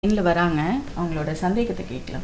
லைனில் வராங்க அவங்களோட சந்தேகத்தை கேட்கலாம்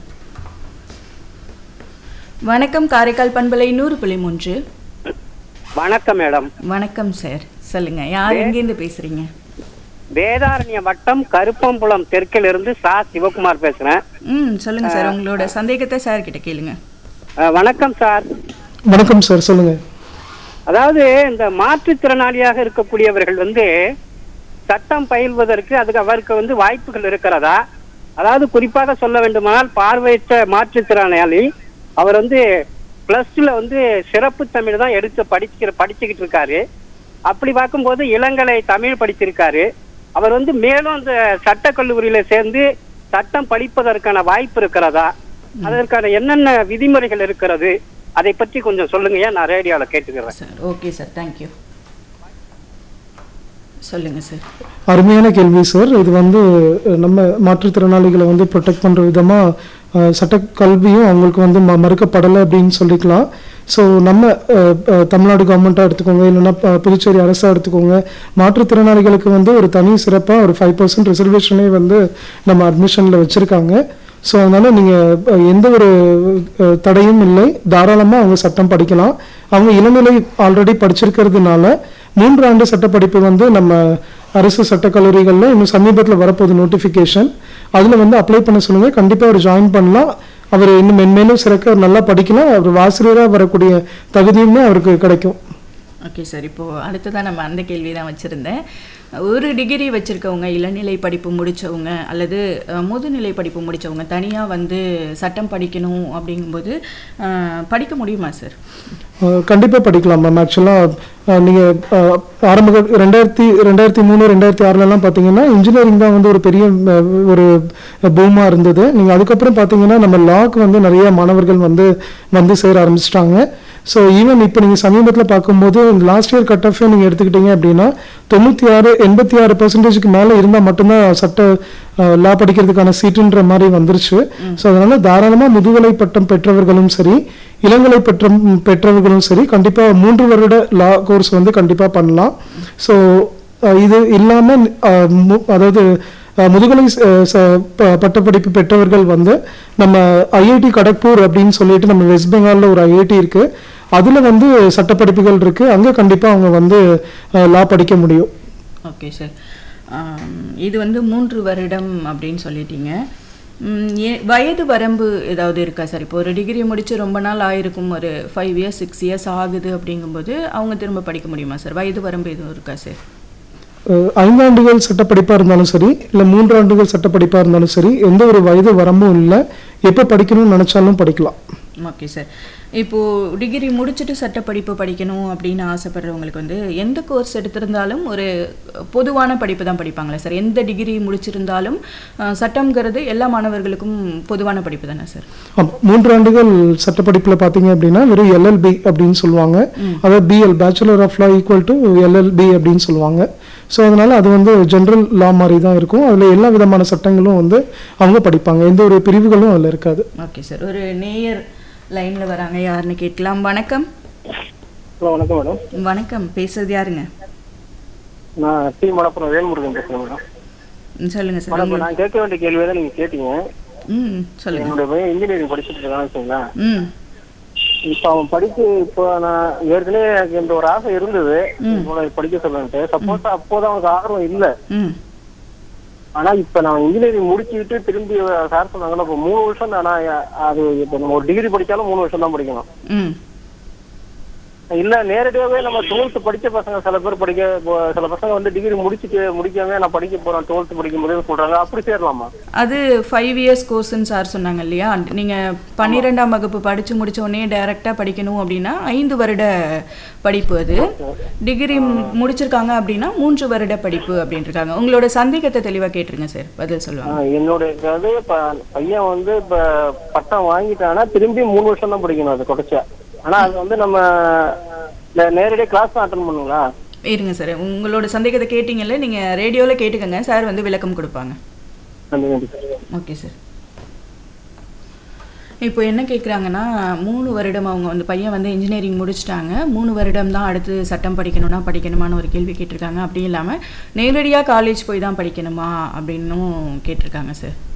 வணக்கம் காரைக்கால் பண்பலை நூறு புள்ளி மூன்று வணக்கம் மேடம் வணக்கம் சார் சொல்லுங்க யார் எங்கேருந்து பேசுறீங்க வேதாரண்ய வட்டம் கருப்பம்புலம் தெற்கிலிருந்து சா சிவகுமார் பேசுறேன் ம் சொல்லுங்க சார் உங்களோட சந்தேகத்தை சார் கிட்ட கேளுங்க அஹ், வணக்கம் சார் வணக்கம் சார் சொல்லுங்க அதாவது இந்த மாற்றுத்திறனாளியாக இருக்கக்கூடியவர்கள் வந்து சட்டம் பயில்வதற்கு அதுக்கு அவருக்கு வந்து வாய்ப்புகள் இருக்கிறதா அதாவது குறிப்பாக சொல்ல வேண்டுமானால் பார்வையற்ற மாற்றுத்திறனாளி அவர் வந்து பிளஸ் டூல வந்து சிறப்பு தமிழ் தான் எடுத்து படிக்கிற படிச்சுக்கிட்டு இருக்காரு அப்படி பார்க்கும்போது இளங்கலை தமிழ் படிச்சிருக்காரு அவர் வந்து மேலும் அந்த சட்டக் கல்லூரியில சேர்ந்து சட்டம் படிப்பதற்கான வாய்ப்பு இருக்கிறதா அதற்கான என்னென்ன விதிமுறைகள் இருக்கிறது அதை பற்றி கொஞ்சம் சொல்லுங்க ஏன் நான் ரேடியோல கேட்டுக்கிறேன் சார் ஓகே சார் தேங்க்யூ சொல்லுங்க சார் அருமையான கேள்வி சார் இது வந்து அஹ், நம்ம மாற்றுத்திறனாளிகளை வந்து ப்ரொடெக்ட் பண்ணுற விதமாக சட்ட கல்வியும் அவங்களுக்கு வந்து ம மறுக்கப்படலை அப்படின்னு சொல்லிக்கலாம் ஸோ நம்ம அஹ், அஹ், தமிழ்நாடு கவர்மெண்ட்டாக எடுத்துக்கோங்க இல்லைன்னா ப- புதுச்சேரி அரசாக எடுத்துக்கோங்க மாற்றுத்திறனாளிகளுக்கு வந்து ஒரு தனி சிறப்பாக ஒரு ஃபைவ் பர்சன்ட் ரிசர்வேஷனே வந்து நம்ம அட்மிஷனில் வச்சுருக்காங்க ஸோ அதனால் நீங்கள் எந்த ஒரு அஹ், தடையும் இல்லை தாராளமாக அவங்க சட்டம் படிக்கலாம் அவங்க இளநிலை ஆல்ரெடி படிச்சிருக்கிறதுனால மூன்று ஆண்டு சட்டப்படிப்பு வந்து நம்ம அரசு சட்டக் கல்லூரிகளில் இன்னும் சமீபத்தில் வரப்போகுது நோட்டிஃபிகேஷன் அதில் வந்து அப்ளை பண்ண சொல்லுங்கள் கண்டிப்பாக அவர் ஜாயின் பண்ணலாம் அவர் இன்னும் மென்மேலும் சிறக்க அவர் நல்லா படிக்கலாம் அவர் ஆசிரியராக வரக்கூடிய தகுதியுமே அவருக்கு கிடைக்கும் ஓகே சார் இப்போது அடுத்ததான் நம்ம அந்த கேள்வி தான் வச்சுருந்தேன் ஒரு டிகிரி வச்சுருக்கவங்க இளநிலை படிப்பு முடித்தவங்க அல்லது அஹ், முதுநிலை படிப்பு முடித்தவங்க தனியாக வந்து சட்டம் படிக்கணும் அப்படிங்கும்போது அஹ், படிக்க முடியுமா சார் கண்டிப்பாக படிக்கலாம் மேம் ஆக்சுவலாக நீங்கள் ஆரம்ப கட்ட- ரெண்டாயிரத்தி ரெண்டாயிரத்தி மூணு ரெண்டாயிரத்தி ஆறுலலாம் பார்த்தீங்கன்னா இன்ஜினியரிங் தான் வந்து ஒரு பெரிய அஹ், ஒரு பூமாக இருந்தது நீங்கள் அதுக்கப்புறம் பார்த்தீங்கன்னா நம்ம லாக்கு வந்து நிறைய மாணவர்கள் வந்து வந்து சேர ஆரம்பிச்சிட்டாங்க ஸோ ஈவன் இப்போ நீங்கள் சமீபத்தில் பார்க்கும்போது இந்த லாஸ்ட் இயர் கட் ஆஃபே நீங்கள் எடுத்துக்கிட்டீங்க அப்படின்னா தொண்ணூற்றி ஆறு எண்பத்தி ஆறு பர்சன்டேஜுக்கு மேலே இருந்தால் மட்டும்தான் சட்ட லா படிக்கிறதுக்கான சீட்டுன்ற மாதிரி வந்துருச்சு ஸோ அதனால தாராளமாக முதுகலை பட்டம் பெற்றவர்களும் சரி இளங்கலை பெற்றம் பெற்றவர்களும் சரி கண்டிப்பாக மூன்று வருட லா கோர்ஸ் வந்து கண்டிப்பாக பண்ணலாம் ஸோ இது இல்லாமல் அதாவது அஹ், முதுகலை அஹ், ச- ப- பட்டப்படிப்பு பெற்றவர்கள் வந்து நம்ம ஐஐடி கடக்பூர் அப்படின்னு சொல்லிட்டு நம்ம வெஸ்ட் பெங்காலில் ஒரு ஐஐடி இருக்கு அதில் வந்து சட்டப்படிப்புகள் இருக்கு அங்கே கண்டிப்பாக அவங்க வந்து லா படிக்க முடியும் ஓகே சார் இது வந்து மூன்று வருடம் அப்படின்னு சொல்லிட்டீங்க ம், ஏ- வயது வரம்பு ஏதாவது இருக்கா சார் இப்போ ஒரு டிகிரி முடிச்சு ரொம்ப நாள் ஆயிருக்கும் ஒரு ஃபைவ் இயர்ஸ் சிக்ஸ் இயர்ஸ் ஆகுது அப்படிங்கும்போது அவங்க திரும்ப படிக்க முடியுமா சார் வயது வரம்பு எதுவும் இருக்கா சார் அஹ் ஐந்தாண்டுகள் சட்டப்படிப்பாக இருந்தாலும் சரி இல்லை மூன்று ஆண்டுகள் சட்டப்படிப்பாக இருந்தாலும் சரி எந்த ஒரு வயது வரம்பும் இல்லை எப்போ படிக்கணும்னு நினச்சாலும் படிக்கலாம் ஓகே சார் இப்போது டிகிரி முடிச்சுட்டு சட்டப்படிப்பு படிக்கணும் அப்படின்னு ஆசைப்படுறவங்களுக்கு வந்து எந்த கோர்ஸ் எடுத்திருந்தாலும் ஒரு பொதுவான படிப்பு தான் படிப்பாங்களா சார் எந்த டிகிரி முடிச்சிருந்தாலும் அஹ், சட்டம்ங்கிறது எல்லா மாணவர்களுக்கும் பொதுவான படிப்பு தானே சார் ஆமா, மூன்று ஆண்டுகள் சட்டப்படிப்பில் பார்த்தீங்க அப்படின்னா வெறும் எல்எல்பி அப்படின்னு சொல்லுவாங்க அதாவது BL bachelor of law equal to LLB அப்படின்னு சொல்லுவாங்க ஸோ அதனால அது வந்து ஜென்ரல் லா மாதிரி தான் இருக்கும் அதில் எல்லா விதமான சட்டங்களும் வந்து அவங்க படிப்பாங்க எந்த ஒரு பிரிவுகளும் அதில் இருக்காது ஓகே சார் ஒரு நேயர் லைனில் வராங்க யாருன்னு கேட்கலாம் வணக்கம் ஹலோ வணக்கம் மேடம் வணக்கம் பேசுறது யாருங்க நான் டி மலப்புரம் வேல்முருகன் பேசுறேன் மேடம் ம், சொல்லுங்க சார் மேடம் இப்ப நான் கேட்க வேண்டிய கேள்வியை தான் நீங்க கேட்டீங்க ம் சொல்லுங்க என்னுடைய பையன் இன்ஜினியரிங் படிச்சுட்டு இருக்கான்னு வச்சுங்களேன் ம் இப்போ அவன் படிச்சு இப்போ நான் ஏற்கனவே எனக்கு இந்த ஒரு ஆசை இருந்தது இவனை படிக்க சொல்லன்ட்டு சப்போஸ் அப்போதான் அவனுக்கு ஆர்வம் இல்ல ம் ஆனா இப்ப நான் இன்ஜினியரிங் முடிச்சுட்டு திரும்பி சார் சொன்னாங்கன்னா இப்போ மூணு வருஷம் தானா அது இப்போ நம்ம ஒரு டிகிரி படிச்சாலும் மூணு வருஷம் தான் படிக்கணும் ம் இல்ல நேரடியாவே நம்ம டுவெல்த் படிச்ச பசங்க சில பேர் படிக்க இப்போ சில பசங்க வந்து டிகிரி முடிச்சுட்டு முடிக்காம நான் படிக்க போறேன் டுவெல்த் படிக்கும் போதே சொல்றாங்க அப்படி சேரலாமா அது ஃபைவ் இயர்ஸ் கோர்ஸ்ன்னு சார் சொன்னாங்க இல்லையா நீங்கள் பன்னிரெண்டாம் வகுப்பு படித்து முடிச்ச உடனே டைரெக்டாக படிக்கணும் அப்படின்னா ஐந்து வருட படிப்பு அது டிகிரி முடிச்சிருக்காங்க அப்படின்னா மூன்று வருட படிப்பு அப்படின்னு இருக்காங்க உங்களோட சந்தேகத்தை தெளிவாக கேட்டுருங்க சார் பதில் சொல்லுவாங்க ஆஹ் என்னுடைய இது இப்ப பையன் வந்து இப்ப பட்டம் வாங்கிட்டானா திரும்பி மூணு வருஷம் தான் படிக்கணும் அது குறைச்சா ஆனா அது வந்து நம்ம நே- நேரடியா கிளாஸ் தான் அட்டன் பண்ணுங்களா இருங்க சார் உங்களோட சந்தேகத்தை கேட்டிங்கல்ல நீங்கள் ரேடியோவில் கேட்டுக்கங்க சார் வந்து விளக்கம் கொடுப்பாங்க நன்றி நன்றி ஓகே சார் இப்போ என்ன கேட்குறாங்கன்னா மூணு வருடம் அவங்க வந்து பையன் வந்து இன்ஜினியரிங் முடிச்சிட்டாங்க மூணு வருடம் தான் அடுத்து சட்டம் படிக்கணும்னா படிக்கணுமான்னு ஒரு கேள்வி கேட்டிருக்காங்க அப்படி இல்லாமல் நேரடியாக காலேஜ் போய் தான் படிக்கணுமா அப்படின்னும் கேட்டிருக்காங்க சார்